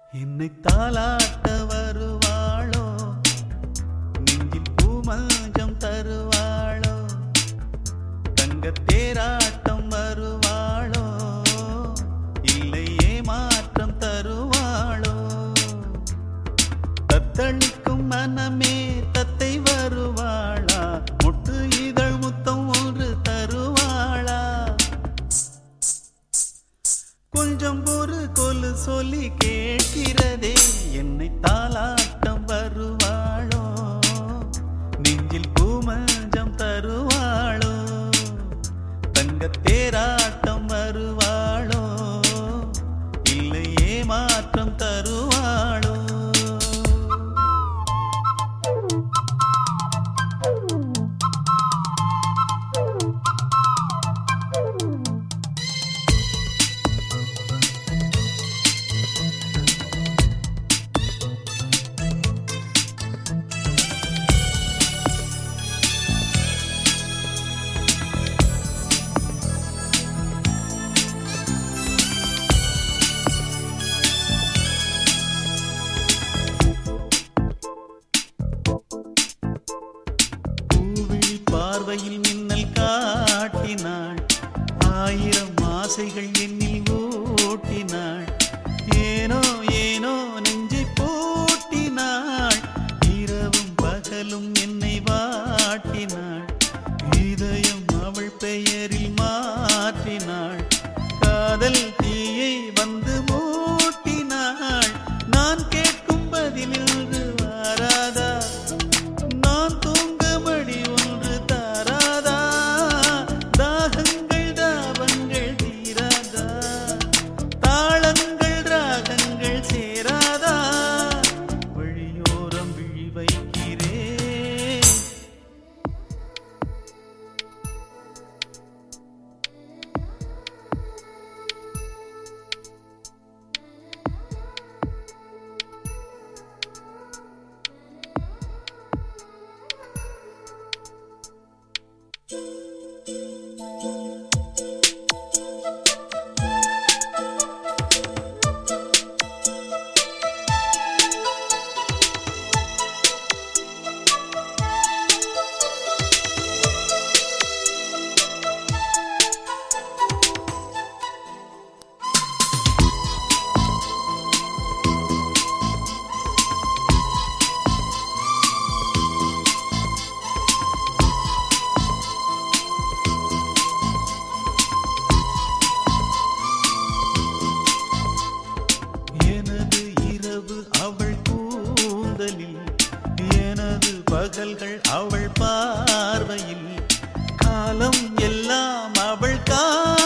என்னை தாலாட்ட வருவாளோ நெஞ்சில் பூமஞ்சம் தருவாளோ தங்க தேராட்டம் வருவாளோ இல்லை ஏமாற்றம் தருவாளோ தத்தளிக்கும் மனமே தத்தை வருவாளா முட்டு இதழ் முத்தம் ஒன்று தருவாளா கொஞ்சம் ஒரு கொலு சொல்லி கேட்கிறதே என்னை தாலாட்டம் வருவாளோ நெஞ்சில் பூமஞ்சம் தருவாளோ தங்க தேராட்டம் வருவாளோ இல்லை ஏமாற்றம் தருவாளோ பூவிழி பார்வையில் மின்னல் காட்டினாள் ஆயிரம் ஆசைகள் என்னில் ஓட்டினாள் ஏனோ ஏனோ நெஞ்சை போட்டினாள் இரவும் பகலும் என்னை வாட்டினாள் இதயம் அவள் பெயரில் மாற்றினாள் காதல் தீயை வந்து மூட்டினாள் நான் கேட்கும் பதிலில் வாராதா நான் தூங்கபடி ஒன்று தாராதா தாகங்கள் தாபங்கள் தீராதா தாளங்கள் ராகங்கள் சேராதா வழியோரம் விழி வைக்கிறேன் எனது இரவு அவள் கூந்தலில் எனது பகல்கள் அவள் பார்வையில் காலம் எல்லாம் அவள் கா